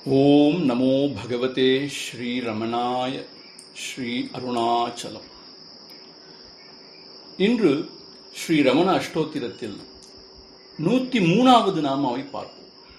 ஓம் நமோ பகவதே ஸ்ரீரமணாய ஸ்ரீ அருணாச்சலம் இன்று ஸ்ரீ ரமண அஷ்டோத்திரத்தில் நூத்தி மூணாவது நாமாவை பார்ப்போம்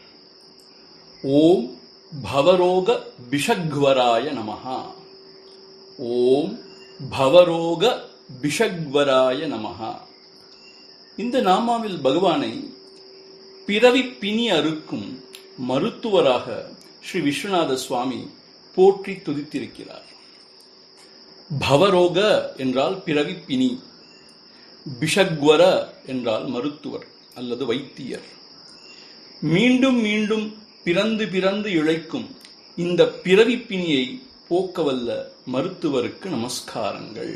ஓம் பவரோக பிஷக்வராய நமஹா ஓம் பவரோக பிஷக்வராய நமஹா இந்த நாமாவில் பகவானை பிறவி பிணி அறுக்கும் மருத்துவராக ஸ்ரீ விஸ்வநாத சுவாமி போற்றி துதித்திருக்கிறார் பவரோக என்றால் பிறவி பிணி பிஷக்வர என்றால் மருத்துவர் அல்லது வைத்தியர் மீண்டும் மீண்டும் பிறந்து பிறந்து இழைக்கும் இந்த பிறவி பிணியை போக்கவல்ல மருத்துவருக்கு நமஸ்காரங்கள்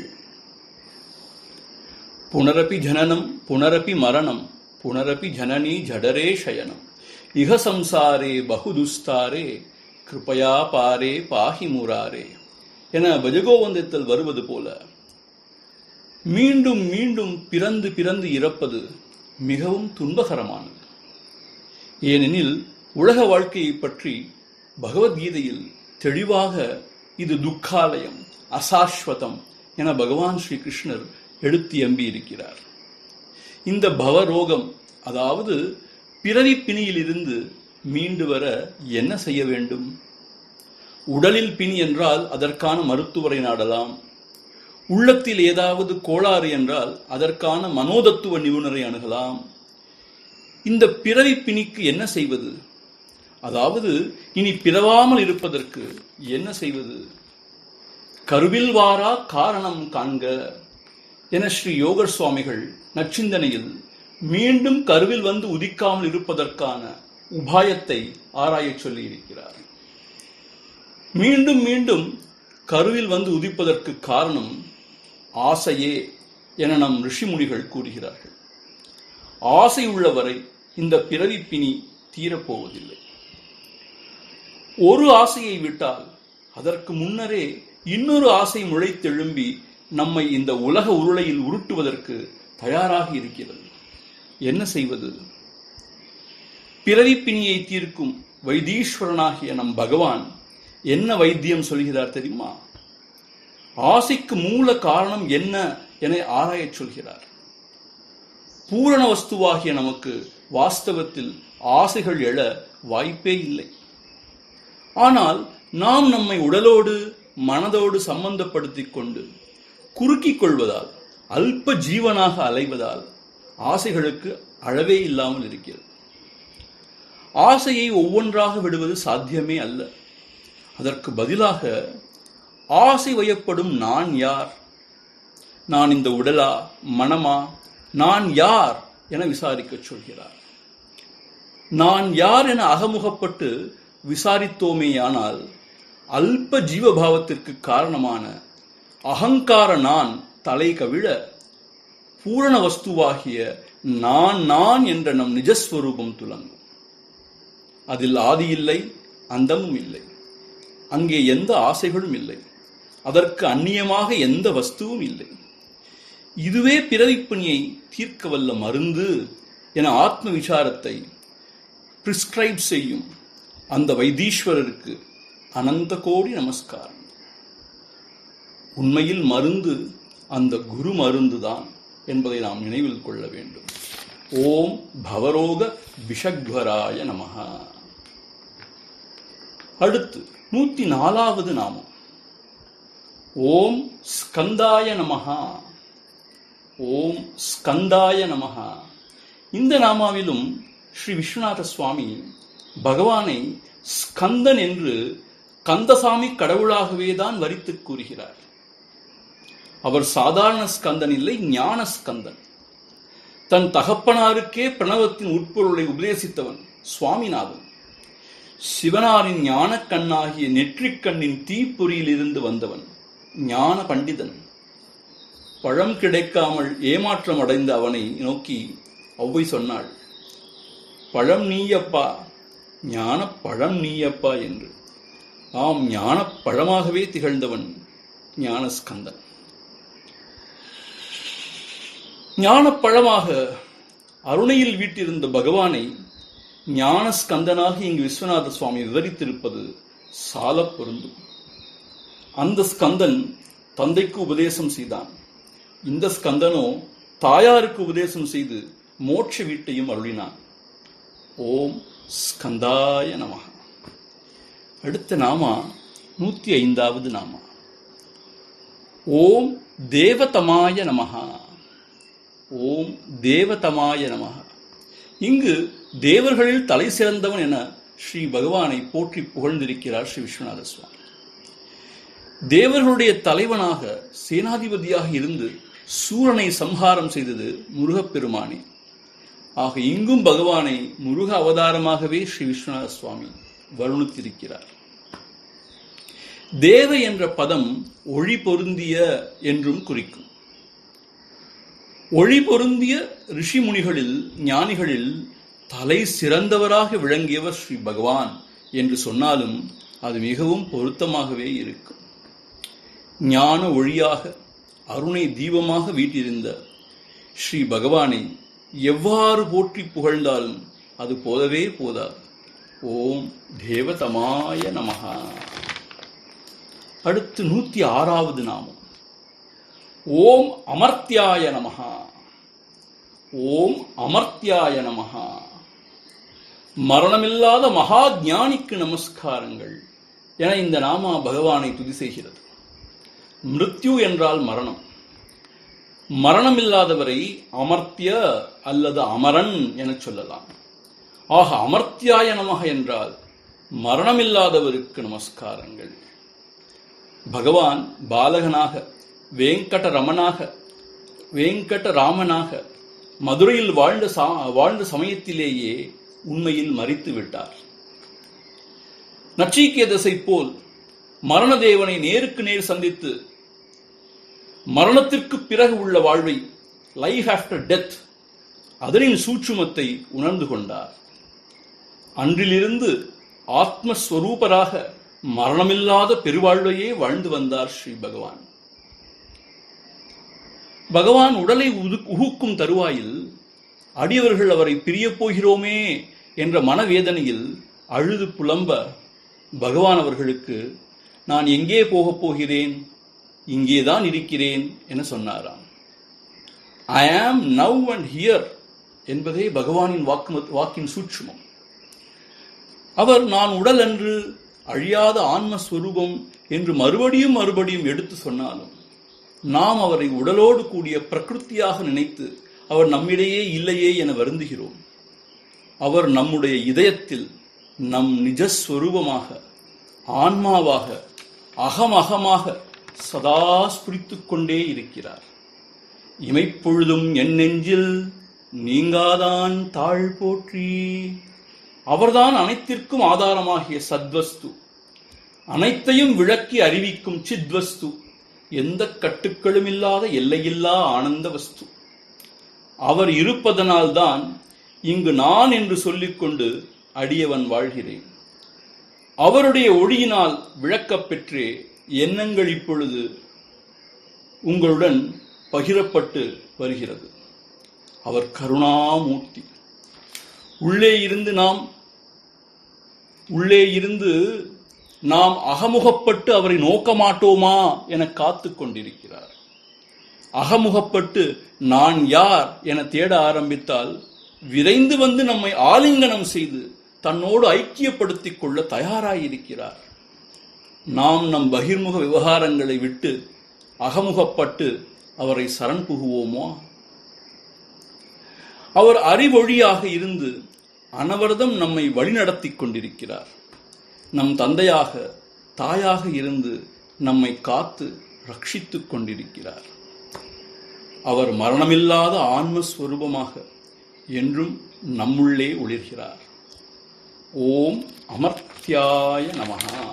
புனரபி ஜனனம் புனரபி மரணம் புனரபி ஜனனி ஜடரே சயனம் இக சம்சாரே பகுதுஸ்தாரே கிருபயா பாரே பாஹி முராரே என பஜகோவந்தத்தில் வருவது போல மீண்டும் மீண்டும் பிறந்து பிறந்து இறப்பது மிகவும் துன்பகரமானது ஏனெனில் உலக வாழ்க்கையை பற்றி பகவத்கீதையில் தெளிவாக இது துக்காலயம் அசாஸ்வதம் என பகவான் ஸ்ரீ கிருஷ்ணர் எடுத்து எம்பி இருக்கிறார் இந்த பவரோகம் அதாவது பிறவி பிணியிலிருந்து மீண்டு வர என்ன செய்ய வேண்டும் உடலில் பிணி என்றால் அதற்கான மருத்துவரை நாடலாம் உள்ளத்தில் ஏதாவது கோளாறு என்றால் அதற்கான மனோதத்துவ நிபுணரை அணுகலாம் இந்த பிறவி பிணிக்கு என்ன செய்வது அதாவது இனி பிறவாமல் இருப்பதற்கு என்ன செய்வது கருவில் வாரா காரணம் காண்க என ஸ்ரீ யோகர் சுவாமிகள் நச்சிந்தனையில் மீண்டும் கருவில் வந்து உதிக்காமல் இருப்பதற்கான உபாயத்தை ஆராயச் சொல்லி இருக்கிறார் மீண்டும் மீண்டும் கருவில் வந்து உதிப்பதற்கு காரணம் ஆசையே என நம் ரிஷிமுனிகள் கூறுகிறார்கள் ஆசை உள்ளவரை இந்த பிறவி பிணி தீரப்போவதில்லை ஒரு ஆசையை விட்டால் அதற்கு முன்னரே இன்னொரு ஆசை முளைத்தெழும்பி நம்மை இந்த உலக உருளையில் உருட்டுவதற்கு தயாராக இருக்கிறது என்ன செய்வது பிறவி பிணியை தீர்க்கும் வைத்தீஸ்வரனாகிய நம் பகவான் என்ன வைத்தியம் சொல்கிறார் தெரியுமா ஆசைக்கு மூல காரணம் என்ன என ஆராயச் சொல்கிறார் பூரண வஸ்துவாகிய நமக்கு வாஸ்தவத்தில் ஆசைகள் எழ வாய்ப்பே இல்லை ஆனால் நாம் நம்மை உடலோடு மனதோடு சம்பந்தப்படுத்திக் கொண்டு குறுக்கிக் கொள்வதால் அல்ப ஜீவனாக அலைவதால் ஆசைகளுக்கு அளவே இல்லாமல் இருக்கிறது ஆசையை ஒவ்வொன்றாக விடுவது சாத்தியமே அல்ல அதற்கு பதிலாக ஆசை வயப்படும் நான் யார் நான் இந்த உடலா மனமா நான் யார் என விசாரிக்கச் சொல்கிறார் நான் யார் என அகமுகப்பட்டு விசாரித்தோமேயானால் அல்ப ஜீவபாவத்திற்கு காரணமான அகங்கார நான் தலை கவிழ பூரண வஸ்துவாகிய நான் நான் என்ற நம் நிஜஸ்வரூபம் துலங்கும் அதில் ஆதி இல்லை அந்தமும் இல்லை அங்கே எந்த ஆசைகளும் இல்லை அதற்கு அந்நியமாக எந்த வஸ்துவும் இல்லை இதுவே பிறவிப்பணியை தீர்க்க வல்ல மருந்து என ஆத்ம விசாரத்தை பிரிஸ்கிரைப் செய்யும் அந்த வைத்தீஸ்வரருக்கு அனந்த கோடி நமஸ்காரம் உண்மையில் மருந்து அந்த குரு மருந்துதான் என்பதை நாம் நினைவில் கொள்ள வேண்டும் ஓம் பவரோக விஷக்வராய நமஹா அடுத்து நூத்தி நாலாவது நாமம் ஓம் ஸ்கந்தாய நமஹா ஓம் ஸ்கந்தாய நமஹா இந்த நாமாவிலும் ஸ்ரீ விஸ்வநாத சுவாமி பகவானை ஸ்கந்தன் என்று கந்தசாமி கடவுளாகவே தான் வரித்து கூறுகிறார் அவர் சாதாரண ஸ்கந்தன் இல்லை ஞான ஸ்கந்தன் தன் தகப்பனாருக்கே பிரணவத்தின் உட்பொருளை உபதேசித்தவன் சுவாமிநாதன் சிவனாரின் ஞான கண்ணாகிய நெற்றிக் கண்ணின் தீப்பொறியில் இருந்து வந்தவன் ஞான பண்டிதன் பழம் கிடைக்காமல் ஏமாற்றம் அடைந்த அவனை நோக்கி ஒவ்வை சொன்னாள் பழம் நீயப்பா ஞான பழம் நீயப்பா என்று ஆம் ஞான பழமாகவே திகழ்ந்தவன் ஞானஸ்கந்தன் ஞானப்பழமாக அருணையில் வீட்டிருந்த பகவானை ஞான ஸ்கந்தனாக இங்கு விஸ்வநாத சுவாமி விவரித்திருப்பது சால பொருந்தும் அந்த ஸ்கந்தன் தந்தைக்கு உபதேசம் செய்தான் இந்த ஸ்கந்தனோ தாயாருக்கு உபதேசம் செய்து மோட்ச வீட்டையும் அருளினான் ஓம் ஸ்கந்தாய நமக அடுத்த நாமா நூத்தி ஐந்தாவது நாமா ஓம் தேவதமாய நமகா ஓம் தேவதமாய நமக இங்கு தேவர்களில் தலை சிறந்தவன் என ஸ்ரீ பகவானை போற்றி புகழ்ந்திருக்கிறார் ஸ்ரீ விஸ்வநாத சுவாமி தேவர்களுடைய தலைவனாக சேனாதிபதியாக இருந்து சூரனை சம்ஹாரம் செய்தது முருகப்பெருமானே ஆக இங்கும் பகவானை முருக அவதாரமாகவே ஸ்ரீ விஸ்வநாத சுவாமி வருணித்திருக்கிறார் தேவ என்ற பதம் ஒளி பொருந்திய என்றும் குறிக்கும் ஒளி பொருந்திய ரிஷிமுனிகளில் ஞானிகளில் தலை சிறந்தவராக விளங்கியவர் ஸ்ரீ பகவான் என்று சொன்னாலும் அது மிகவும் பொருத்தமாகவே இருக்கும் ஞான ஒளியாக அருணை தீபமாக வீட்டிருந்த ஸ்ரீ பகவானை எவ்வாறு போற்றி புகழ்ந்தாலும் அது போதவே போதாது ஓம் தேவதமாய நமகா அடுத்து நூத்தி ஆறாவது நாமம் ஓம் அமர்த்தியாய நமகா ஓம் அமர்த்தியாய நமகா மரணமில்லாத மகா ஞானிக்கு நமஸ்காரங்கள் என இந்த நாமா பகவானை துதி செய்கிறது மிருத்யு என்றால் மரணம் மரணமில்லாதவரை அமர்த்திய அல்லது அமரன் என சொல்லலாம் ஆக அமர்த்தியாய நமக என்றால் மரணமில்லாதவருக்கு நமஸ்காரங்கள் பகவான் பாலகனாக வேங்கட ரமனாக வேங்கட ராமனாக மதுரையில் வாழ்ந்த சா- வாழ்ந்த சமயத்திலேயே உண்மையில் மறித்து விட்டார் நச்சிகேதசை போல் மரணதேவனை நேருக்கு நேர் சந்தித்து மரணத்திற்கு பிறகு உள்ள வாழ்வை லைஃப் ஆஃப்டர் டெத் அதனின் சூட்சுமத்தை உணர்ந்து கொண்டார் அன்றிலிருந்து ஆத்மஸ்வரூபராக மரணமில்லாத பெருவாழ்வையே வாழ்ந்து வந்தார் ஸ்ரீ பகவான் பகவான் உடலை உது- உகுக்கும் தருவாயில் அடியவர்கள் அவரை பிரியப் போகிறோமே என்ற மனவேதனையில் அழுது புலம்ப பகவான் அவர்களுக்கு நான் எங்கே போகப் போகிறேன் இங்கேதான் இருக்கிறேன் என சொன்னாராம் ஐ ஆம் நவ் அண்ட் ஹியர் என்பதே பகவானின் வாக்கு வாக்கின் சூட்சுமம் அவர் நான் உடல் அன்று அழியாத ஆன்மஸ்வரூபம் என்று மறுபடியும் மறுபடியும் எடுத்து சொன்னாலும் நாம் அவரை உடலோடு கூடிய பிரகிருத்தியாக நினைத்து அவர் நம்மிடையே இல்லையே என வருந்துகிறோம் அவர் நம்முடைய இதயத்தில் நம் நிஜஸ்வரூபமாக ஆன்மாவாக அகமகமாக சதா ஸ்புரித்துக் கொண்டே இருக்கிறார் இமைப்பொழுதும் என் நெஞ்சில் நீங்காதான் தாழ் போற்றி அவர்தான் அனைத்திற்கும் ஆதாரமாகிய சத்வஸ்து அனைத்தையும் விளக்கி அறிவிக்கும் சித்வஸ்து எந்த கட்டுக்களும் இல்லாத எல்லையில்லா ஆனந்த வஸ்து அவர் இருப்பதனால்தான் இங்கு நான் என்று சொல்லிக்கொண்டு அடியவன் வாழ்கிறேன் அவருடைய ஒளியினால் விளக்கப் பெற்றே எண்ணங்கள் இப்பொழுது உங்களுடன் பகிரப்பட்டு வருகிறது அவர் கருணாமூர்த்தி உள்ளே இருந்து நாம் உள்ளே இருந்து நாம் அகமுகப்பட்டு அவரை நோக்க மாட்டோமா என காத்துக் கொண்டிருக்கிறார் அகமுகப்பட்டு நான் யார் என தேட ஆரம்பித்தால் விரைந்து வந்து நம்மை ஆலிங்கனம் செய்து தன்னோடு ஐக்கியப்படுத்திக் கொள்ள தயாராயிருக்கிறார் நாம் நம் பகிர்முக விவகாரங்களை விட்டு அகமுகப்பட்டு அவரை சரண் புகுவோமோ அவர் அறிவொழியாக இருந்து அனவரதம் நம்மை வழிநடத்திக் கொண்டிருக்கிறார் நம் தந்தையாக தாயாக இருந்து நம்மை காத்து ரட்சித்துக் கொண்டிருக்கிறார் அவர் மரணமில்லாத ஆன்மஸ்வரூபமாக என்றும் நம்முள்ளே ஒளிர்கிறார் ஓம் அமர்த்தியாய நமகா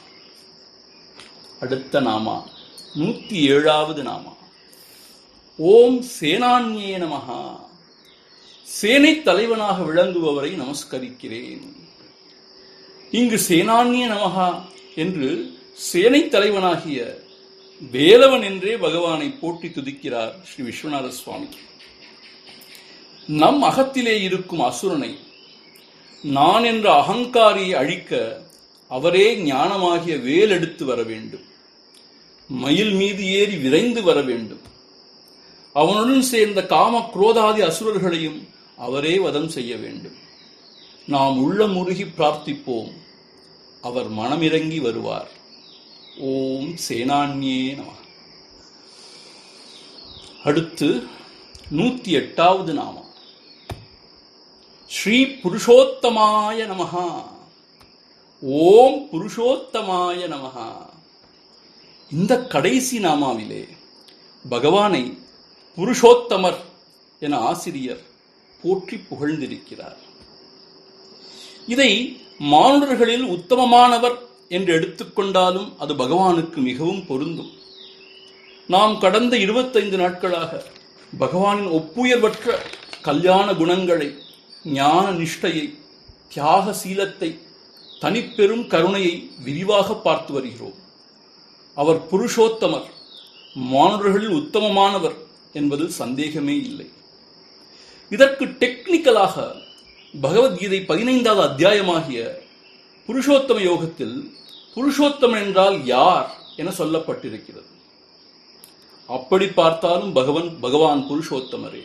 அடுத்த நாமா நூத்தி ஏழாவது நாமா ஓம் சேனான்யே நமகா சேனை தலைவனாக விளங்குபவரை நமஸ்கரிக்கிறேன் இங்கு சேனான்ய நமகா என்று சேனை தலைவனாகிய வேலவன் என்றே பகவானை போற்றி துதிக்கிறார் ஸ்ரீ விஸ்வநாத சுவாமி நம் அகத்திலே இருக்கும் அசுரனை நான் என்ற அகங்காரியை அழிக்க அவரே ஞானமாகிய வேல் எடுத்து வர வேண்டும் மயில் மீது ஏறி விரைந்து வர வேண்டும் அவனுடன் சேர்ந்த காம குரோதாதி அசுரர்களையும் அவரே வதம் செய்ய வேண்டும் நாம் உள்ளமுருகி பிரார்த்திப்போம் அவர் மனமிறங்கி வருவார் ஓம் சேனான்யே நம அடுத்து நூத்தி எட்டாவது நாமம் ஸ்ரீ புருஷோத்தமாய நமஹா ஓம் புருஷோத்தமாய நமஹா இந்த கடைசி நாமாவிலே பகவானை புருஷோத்தமர் என ஆசிரியர் போற்றி புகழ்ந்திருக்கிறார் இதை மானுடர்களில் உத்தமமானவர் என்று எடுத்துக்கொண்டாலும் அது பகவானுக்கு மிகவும் பொருந்தும் நாம் கடந்த இருபத்தைந்து நாட்களாக பகவானின் ஒப்புயர்வற்ற கல்யாண குணங்களை ஞான நிஷ்டையை தியாக சீலத்தை தனிப்பெரும் கருணையை விரிவாக பார்த்து வருகிறோம் அவர் புருஷோத்தமர் மானுடர்களில் உத்தமமானவர் என்பது சந்தேகமே இல்லை இதற்கு டெக்னிக்கலாக பகவத்கீதை பதினைந்தாவது அத்தியாயமாகிய புருஷோத்தம யோகத்தில் புருஷோத்தமன் என்றால் யார் என சொல்லப்பட்டிருக்கிறது அப்படி பார்த்தாலும் பகவன் பகவான் புருஷோத்தமரே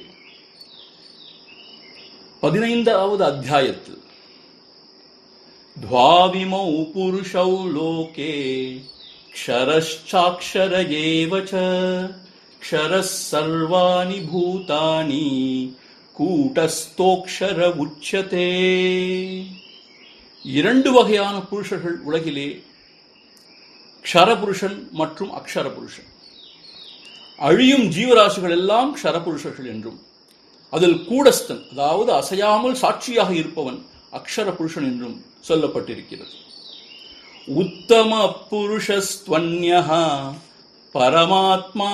பதினைந்தாவது அத்தியாயத்தில் द्वाविमौ पुरुषौ लोके क्षरश्चाक्षर एव च क्षरः सर्वाणि भूतानि கூட்டஸ்தோக்ஷர உச்சதே இரண்டு வகையான புருஷர்கள் உலகிலே க்ஷரபுருஷன் மற்றும் அக்ஷர புருஷன் அழியும் ஜீவராசிகள் எல்லாம் க்ஷரபுருஷர்கள் என்றும் அதில் கூடஸ்தன் அதாவது அசையாமல் சாட்சியாக இருப்பவன் அக்ஷர புருஷன் என்றும் சொல்லப்பட்டிருக்கிறது உத்தம புருஷஸ்துவன்யः பரமாத்மா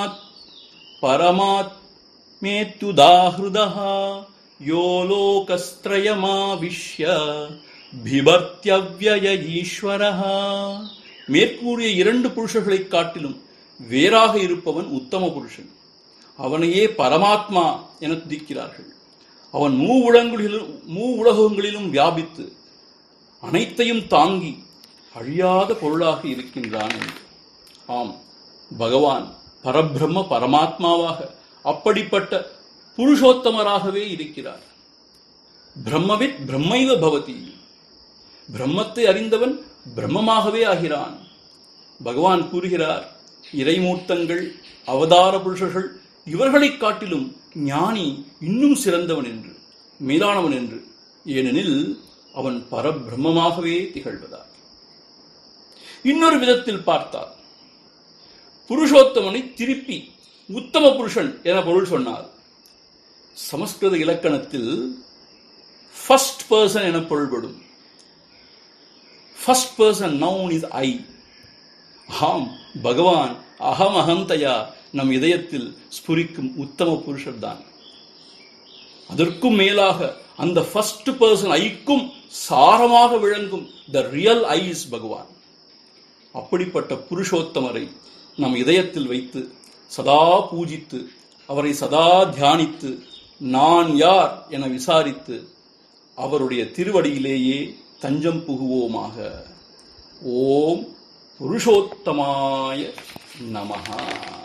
பரமாத்மேத்யுதாஹிருதः யோ லோகஸ்திரயமாவிஷ்ய பிபர்த்தியவ்யய ஈஸ்வரः மேற்கூறிய இரண்டு புருஷர்களைக் காட்டிலும் வேறாக இருப்பவன் உத்தம புருஷன் அவனையே பரமாத்மா என துதிக்கிறார்கள் அவன் மூ உலகங்களிலும் மூ உலகங்களிலும் வியாபித்து அனைத்தையும் தாங்கி அழியாத பொருளாக இருக்கின்றான் என்று ஆம் பகவான் பரபிரம்ம பரமாத்மாவாக அப்படிப்பட்ட புருஷோத்தமராகவே இருக்கிறார் பிரம்மவித் பிரம்மைவ பவதி பிரம்மத்தை அறிந்தவன் பிரம்மமாகவே ஆகிறான் பகவான் கூறுகிறார் இறைமூர்த்தங்கள் அவதார புருஷர்கள் இவர்களைக் காட்டிலும் ஞானி இன்னும் சிறந்தவன் என்று மேலானவன் என்று ஏனெனில் அவன் பரபிரம்மமாகவே திகழ்வதால் இன்னொரு விதத்தில் பார்த்தால் புருஷோத்தமனை திருப்பி உத்தம புருஷன் என பொருள் சொன்னார் சமஸ்கிருத இலக்கணத்தில் ஃபர்ஸ்ட் பர்சன் என பொருள்படும் first person noun is I am பகவான் அகம் அகந்தயா நம் இதயத்தில் ஸ்புரிக்கும் உத்தம புருஷர் தான் அதற்கும் மேலாக அந்த ஃபர்ஸ்ட் பர்சன் ஐக்கும் சாரமாக விளங்கும் த ரியல் ஐ இஸ் பகவான் அப்படிப்பட்ட புருஷோத்தமரை நம் இதயத்தில் வைத்து சதா பூஜித்து அவரை சதா தியானித்து நான் யார் என விசாரித்து அவருடைய திருவடியிலேயே தஞ்சம் புகுவோமாக ஓம் புருஷோத்தமாய நமஹா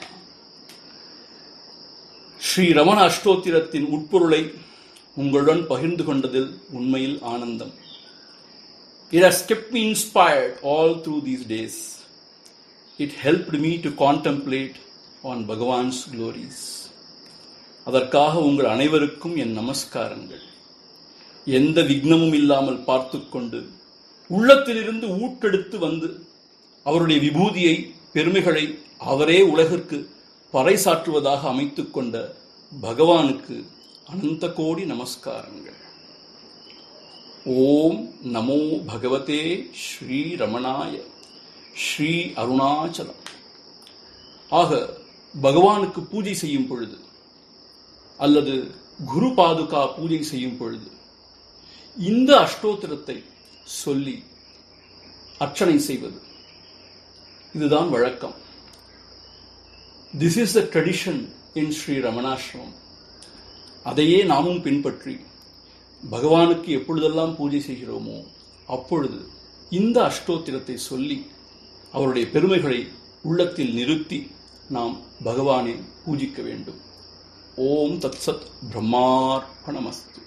ஸ்ரீ ரமண அஷ்டோத்திரத்தின் உட்பொருளை உங்களுடன் பகிர்ந்து கொண்டதில் உண்மையில் ஆனந்தம் It has kept me inspired all through these days. It helped me to contemplate on Bhagavan's glories. அதற்காக உங்கள் அனைவருக்கும் என் நமஸ்காரங்கள் எந்த விக்னமும் இல்லாமல் பார்த்து கொண்டு உள்ளத்திலிருந்து ஊட்டெடுத்து வந்து அவருடைய விபூதியை பெருமைகளை அவரே உலகிற்கு பறைசாற்றுவதாக அமைத்துக் கொண்ட பகவானுக்கு அனந்த கோடி நமஸ்காரங்கள் ஓம் நமோ பகவதே ஸ்ரீ ரமணாய ஸ்ரீ அருணாச்சலம் ஆக பகவானுக்கு பூஜை செய்யும் பொழுது அல்லது குரு பாதுகா பூஜை செய்யும் பொழுது இந்த அஷ்டோத்திரத்தை சொல்லி அர்ச்சனை செய்வது இதுதான் வழக்கம் this is the tradition in Sri Ramanasramam அதையே நாமும் பின்பற்றி பகவானுக்கு எப்பொழுதெல்லாம் பூஜை செய்கிறோமோ அப்பொழுது இந்த அஷ்டோத்திரத்தை சொல்லி அவருடைய பெருமைகளை உள்ளத்தில் நிறுத்தி நாம் பகவானை பூஜிக்க வேண்டும் ஓம் தத்சத் பிரம்மார்ப்பணமஸ்து